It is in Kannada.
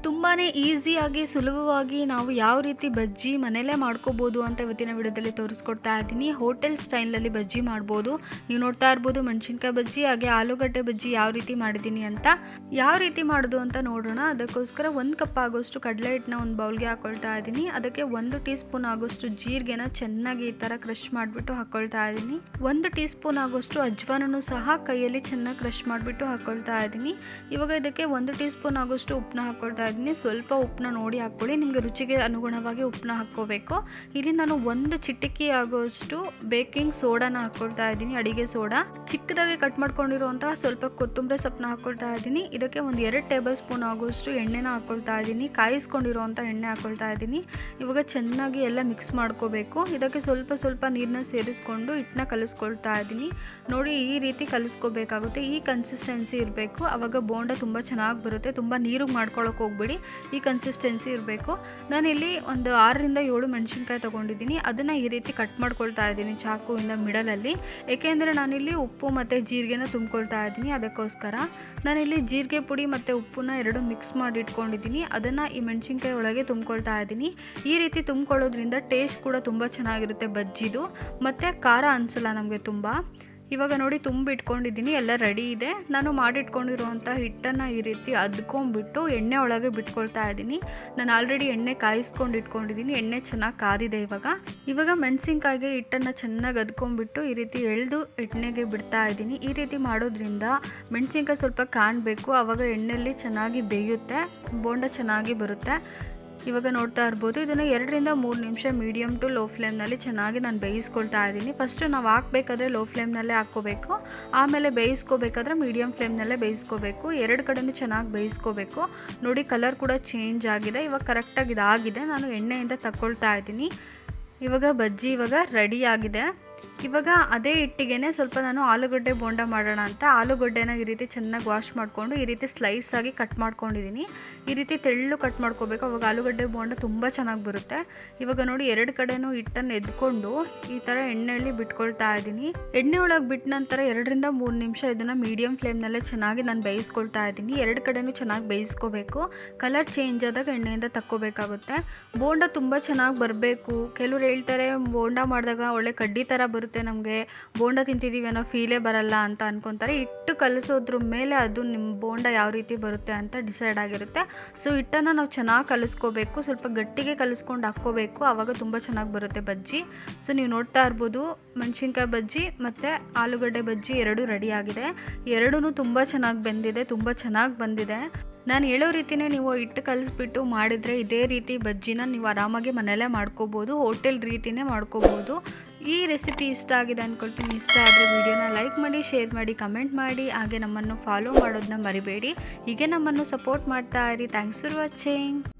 ತುಂಬಾ ಈಸಿಯಾಗಿ ಸುಲಭವಾಗಿ ನಾವು ಯಾವ ರೀತಿ ಬಜ್ಜಿ ಮನೇಲೇ ಮಾಡ್ಕೋಬೋದು ಅಂತ ಇವತ್ತಿನ ವಿಡಿಯೋದಲ್ಲಿ ತೋರಿಸ್ಕೊಡ್ತಾ ಇದ್ದೀನಿ ಹೋಟೆಲ್ ಸ್ಟೈಲಲ್ಲಿ ಬಜ್ಜಿ ಮಾಡ್ಬೋದು ನೀವು ನೋಡ್ತಾ ಇರ್ಬೋದು ಮೆಣಸಿನ್ಕಾಯಿ ಬಜ್ಜಿ ಹಾಗೆ ಆಲೂಗಡ್ಡೆ ಬಜ್ಜಿ ಯಾವ ರೀತಿ ಮಾಡಿದ್ದೀನಿ ಅಂತ ಯಾವ ರೀತಿ ಮಾಡೋದು ಅಂತ ನೋಡೋಣ ಅದಕ್ಕೋಸ್ಕರ ಒಂದು ಕಪ್ ಆಗೋಷ್ಟು ಕಡಲೆ ಹಿಟ್ಟನ್ನ ಒಂದು ಬೌಲ್ಗೆ ಹಾಕೊಳ್ತಾ ಇದ್ದೀನಿ ಅದಕ್ಕೆ ಒಂದು ಟೀ ಸ್ಪೂನ್ ಆಗೋಷ್ಟು ಜೀರಿಗೆನ ಚೆನ್ನಾಗಿ ಈ ಥರ ಕ್ರಷ್ ಮಾಡಿಬಿಟ್ಟು ಹಾಕ್ಕೊಳ್ತಾ ಇದ್ದೀನಿ ಒಂದು ಟೀ ಸ್ಪೂನ್ ಆಗೋಷ್ಟು ಅಜ್ವಾನೂ ಸಹ ಕೈಯಲ್ಲಿ ಚೆನ್ನಾಗಿ ಕ್ರಷ್ ಮಾಡಿಬಿಟ್ಟು ಹಾಕ್ಕೊಳ್ತಾ ಇದ್ದೀನಿ ಇವಾಗ ಇದಕ್ಕೆ ಒಂದು ಟೀ ಸ್ಪೂನ್ ಆಗೋಷ್ಟು ಉಪ್ಪನ್ನ ಹಾಕ್ಕೊಳ್ತಾ ಇದ್ದೀನಿ ಸ್ವಲ್ಪ ಉಪ್ಪನ್ನ ನೋಡಿ ಹಾಕ್ಕೊಳ್ಳಿ ನಿಮಗೆ ರುಚಿಗೆ ಅನುಗುಣವಾಗಿ ಉಪ್ಪನ್ನ ಹಾಕ್ಕೋಬೇಕು ಇಲ್ಲಿ ನಾನು ಒಂದು ಚಿಟಿಕಿ ಆಗೋಷ್ಟು ಬೇಕಿಂಗ್ ಸೋಡಾನ ಹಾಕ್ಕೊಳ್ತಾ ಇದ್ದೀನಿ ಅಡಿಗೆ ಸೋಡಾ ಚಿಕ್ಕದಾಗಿ ಕಟ್ ಮಾಡ್ಕೊಂಡಿರುವಂತಹ ಸ್ವಲ್ಪ ಕೊತ್ತಂಬರಿ ಸೊಪ್ಪನ್ನ ಹಾಕ್ಕೊಳ್ತಾ ಇದ್ದೀನಿ ಇದಕ್ಕೆ ಒಂದು ಎರಡು ಟೇಬಲ್ ಸ್ಪೂನ್ ಆಗೋಷ್ಟು ಎಣ್ಣೆನ ಹಾಕ್ಕೊಳ್ತಾ ಇದ್ದೀನಿ ಕಾಯಿಸ್ಕೊಂಡಿರುವಂಥ ಎಣ್ಣೆ ಹಾಕ್ಕೊಳ್ತಾ ಇದ್ದೀನಿ ಇವಾಗ ಚೆನ್ನಾಗಿ ಎಲ್ಲ ಮಿಕ್ಸ್ ಮಾಡ್ಕೋಬೇಕು ಇದಕ್ಕೆ ಸ್ವಲ್ಪ ಸ್ವಲ್ಪ ನೀರನ್ನ ಸೇರಿಸ್ಕೊಂಡು ಹಿಟ್ಟನ್ನ ಕಲಿಸ್ಕೊಳ್ತಾ ಇದ್ದೀನಿ ನೋಡಿ ಈ ರೀತಿ ಕಲಿಸ್ಕೋಬೇಕಾಗುತ್ತೆ ಈ ಕನ್ಸಿಸ್ಟೆನ್ಸಿ ಇರಬೇಕು ಆವಾಗ ಬೋಂಡ ತುಂಬ ಚೆನ್ನಾಗಿ ಬರುತ್ತೆ ತುಂಬ ನೀರು ಮಾಡ್ಕೊಳಕ್ಕೆ ಹೋಗ್ಬೇಡಿ ಈ ಕನ್ಸಿಸ್ಟೆನ್ಸಿ ಇರಬೇಕು ನಾನಿಲ್ಲಿ ಒಂದು ಆರರಿಂದ ಏಳು ಮೆಣಸಿನ್ಕಾಯಿ ತೊಗೊಂಡಿದ್ದೀನಿ ಅದನ್ನು ಈ ರೀತಿ ಕಟ್ ಮಾಡ್ಕೊಳ್ತಾ ಇದ್ದೀನಿ ಚಾಕುವಿಂದ ಮಿಡಲಲ್ಲಿ ಏಕೆಂದರೆ ನಾನಿಲ್ಲಿ ಉಪ್ಪು ಮತ್ತು ಜೀರಿಗೆನ ತುಂಬ್ಕೊಳ್ತಾ ಇದ್ದೀನಿ ಅದಕ್ಕೋಸ್ಕರ ನಾನಿಲ್ಲಿ ಜೀರಿಗೆ ಪುಡಿ ಮತ್ತು ಉಪ್ಪನ್ನ ಎರಡು ಮಿಕ್ಸ್ ಮಾಡಿ ಇಟ್ಕೊಂಡಿದ್ದೀನಿ ಅದನ್ನು ಈ ಮೆಣಸಿನ್ಕಾಯಿ ಒಳಗೆ ತುಂಬ್ಕೊಳ್ತಾ ಇದ್ದೀನಿ ಈ ರೀತಿ ತುಂಬ್ಕೊಳ್ಳೋದ್ರಿಂದ ಟೇಸ್ಟ್ ಕೂಡ ತುಂಬ ಚೆನ್ನಾಗಿರುತ್ತೆ ಬಜ್ಜಿದು ಮತ್ತು ಖಾರ ಅನಿಸಲ್ಲ ನಮಗೆ ತುಂಬ ಇವಾಗ ನೋಡಿ ತುಂಬಿ ಇಟ್ಕೊಂಡಿದ್ದೀನಿ ಎಲ್ಲ ರೆಡಿ ಇದೆ ನಾನು ಮಾಡಿಟ್ಕೊಂಡಿರುವಂಥ ಹಿಟ್ಟನ್ನು ಈ ರೀತಿ ಅದ್ಕೊಂಡ್ಬಿಟ್ಟು ಎಣ್ಣೆ ಒಳಗೆ ಬಿಟ್ಕೊಳ್ತಾ ಇದ್ದೀನಿ ನಾನು ಆಲ್ರೆಡಿ ಎಣ್ಣೆ ಕಾಯಿಸ್ಕೊಂಡು ಇಟ್ಕೊಂಡಿದ್ದೀನಿ ಎಣ್ಣೆ ಚೆನ್ನಾಗಿ ಕಾದಿದೆ ಇವಾಗ ಇವಾಗ ಮೆಣಸಿನ್ಕಾಯಿಗೆ ಹಿಟ್ಟನ್ನು ಚೆನ್ನಾಗಿ ಅದ್ಕೊಂಡ್ಬಿಟ್ಟು ಈ ರೀತಿ ಎಳೆದು ಎಣ್ಣೆಗೆ ಬಿಡ್ತಾ ಇದ್ದೀನಿ ಈ ರೀತಿ ಮಾಡೋದ್ರಿಂದ ಮೆಣಸಿನ್ಕಾಯಿ ಸ್ವಲ್ಪ ಕಾಣಬೇಕು ಆವಾಗ ಎಣ್ಣೆಯಲ್ಲಿ ಚೆನ್ನಾಗಿ ಬೇಯುತ್ತೆ ಬೋಂಡ ಚೆನ್ನಾಗಿ ಬರುತ್ತೆ ಇವಾಗ ನೋಡ್ತಾ ಇರ್ಬೋದು ಇದನ್ನು ಎರಡರಿಂದ ಮೂರು ನಿಮಿಷ ಮೀಡಿಯಮ್ ಟು ಲೋ ಫ್ಲೇಮ್ನಲ್ಲಿ ಚೆನ್ನಾಗಿ ನಾನು ಬೇಯಿಸ್ಕೊಳ್ತಾ ಇದ್ದೀನಿ ಫಸ್ಟು ನಾವು ಹಾಕಬೇಕಾದ್ರೆ ಲೋ ಫ್ಲೇಮ್ನಲ್ಲೇ ಹಾಕ್ಕೋಬೇಕು ಆಮೇಲೆ ಬೇಯಿಸ್ಕೋಬೇಕಾದ್ರೆ ಮೀಡಿಯಮ್ ಫ್ಲೇಮ್ನಲ್ಲೇ ಬೇಯಿಸ್ಕೋಬೇಕು ಎರಡು ಕಡೆನೂ ಚೆನ್ನಾಗಿ ಬೇಯಿಸ್ಕೋಬೇಕು ನೋಡಿ ಕಲರ್ ಕೂಡ ಚೇಂಜ್ ಆಗಿದೆ ಇವಾಗ ಕರೆಕ್ಟಾಗಿ ಇದಾಗಿದೆ ನಾನು ಎಣ್ಣೆಯಿಂದ ತಗೊಳ್ತಾ ಇದ್ದೀನಿ ಇವಾಗ ಬಜ್ಜಿ ಇವಾಗ ರೆಡಿ ಆಗಿದೆ ಇವಾಗ ಅದೇ ಹಿಟ್ಟಿಗೆ ಸ್ವಲ್ಪ ನಾನು ಆಲೂಗಡ್ಡೆ ಬೋಂಡ ಮಾಡೋಣ ಅಂತ ಆಲೂಗಡ್ಡೆನ ಈ ರೀತಿ ಚೆನ್ನಾಗಿ ವಾಶ್ ಮಾಡಿಕೊಂಡು ಈ ರೀತಿ ಸ್ಲೈಸ್ ಆಗಿ ಕಟ್ ಮಾಡ್ಕೊಂಡಿದ್ದೀನಿ ಈ ರೀತಿ ತೆಳ್ಳು ಕಟ್ ಮಾಡ್ಕೋಬೇಕು ಅವಾಗ ಆಲೂಗಡ್ಡೆ ಬೋಂಡ ತುಂಬ ಚೆನ್ನಾಗಿ ಬರುತ್ತೆ ಇವಾಗ ನೋಡಿ ಎರಡು ಕಡೆನೂ ಹಿಟ್ಟನ್ನು ಎದ್ಕೊಂಡು ಈ ಥರ ಎಣ್ಣೆಯಲ್ಲಿ ಬಿಟ್ಕೊಳ್ತಾ ಇದ್ದೀನಿ ಎಣ್ಣೆ ಒಳಗೆ ಬಿಟ್ಟ ನಂತರ ಎರಡರಿಂದ ಮೂರು ನಿಮಿಷ ಇದನ್ನು ಮೀಡಿಯಮ್ ಫ್ಲೇಮ್ನಲ್ಲೇ ಚೆನ್ನಾಗಿ ನಾನು ಬೇಯಿಸ್ಕೊಳ್ತಾ ಇದ್ದೀನಿ ಎರಡು ಕಡೆನೂ ಚೆನ್ನಾಗಿ ಬೇಯಿಸ್ಕೋಬೇಕು ಕಲರ್ ಚೇಂಜ್ ಆದಾಗ ಎಣ್ಣೆಯಿಂದ ತಕ್ಕೋಬೇಕಾಗುತ್ತೆ ಬೋಂಡ ತುಂಬ ಚೆನ್ನಾಗಿ ಬರಬೇಕು ಕೆಲವ್ರು ಹೇಳ್ತಾರೆ ಬೋಂಡ ಮಾಡಿದಾಗ ಒಳ್ಳೆ ಕಡ್ಡಿ ಥರ ಬರುತ್ತೆ ನಮಗೆ ಬೋಂಡ ತಿಂತಿದ್ದೀವಿ ಅನ್ನೋ ಫೀಲೇ ಬರಲ್ಲ ಅಂತ ಅನ್ಕೊತಾರೆ ಹಿಟ್ಟು ಕಲಿಸೋದ್ರ ಮೇಲೆ ಅದು ನಿಮ್ಮ ಬೋಂಡ ಯಾವ ರೀತಿ ಬರುತ್ತೆ ಅಂತ ಡಿಸೈಡ್ ಆಗಿರುತ್ತೆ ಸೊ ಹಿಟ್ಟನ್ನು ನಾವು ಚೆನ್ನಾಗಿ ಕಲಿಸ್ಕೋಬೇಕು ಸ್ವಲ್ಪ ಗಟ್ಟಿಗೆ ಕಲಿಸ್ಕೊಂಡು ಹಾಕ್ಕೋಬೇಕು ಆವಾಗ ತುಂಬ ಚೆನ್ನಾಗಿ ಬರುತ್ತೆ ಬಜ್ಜಿ ಸೊ ನೀವು ನೋಡ್ತಾ ಇರ್ಬೋದು ಮೆಣಸಿನ್ಕಾಯಿ ಬಜ್ಜಿ ಮತ್ತು ಆಲೂಗಡ್ಡೆ ಬಜ್ಜಿ ಎರಡೂ ರೆಡಿ ಆಗಿದೆ ಎರಡೂ ತುಂಬ ಚೆನ್ನಾಗಿ ಬೆಂದಿದೆ ತುಂಬ ಚೆನ್ನಾಗಿ ಬಂದಿದೆ ನಾನು ಹೇಳೋ ರೀತಿಯೇ ನೀವು ಹಿಟ್ಟು ಕಲಿಸ್ಬಿಟ್ಟು ಮಾಡಿದರೆ ಇದೇ ರೀತಿ ಬಜ್ಜಿನ ನೀವು ಆರಾಮಾಗಿ ಮನೆಯಲ್ಲೇ ಮಾಡ್ಕೋಬೋದು ಹೋಟೆಲ್ ರೀತಿಯೇ ಮಾಡ್ಕೋಬೋದು ಈ ರೆಸಿಪಿ ಇಷ್ಟ ಆಗಿದೆ ಅಂದ್ಕೊಳ್ತೀನಿ ಇಷ್ಟ ಆದರೆ ವಿಡಿಯೋನ ಲೈಕ್ ಮಾಡಿ ಶೇರ್ ಮಾಡಿ ಕಮೆಂಟ್ ಮಾಡಿ ಹಾಗೆ ನಮ್ಮನ್ನು ಫಾಲೋ ಮಾಡೋದನ್ನ ಮರಿಬೇಡಿ ಹೀಗೆ ನಮ್ಮನ್ನು ಸಪೋರ್ಟ್ ಮಾಡ್ತಾ ಇರಿ ಥ್ಯಾಂಕ್ಸ್ ಫಾರ್ ವಾಚಿಂಗ್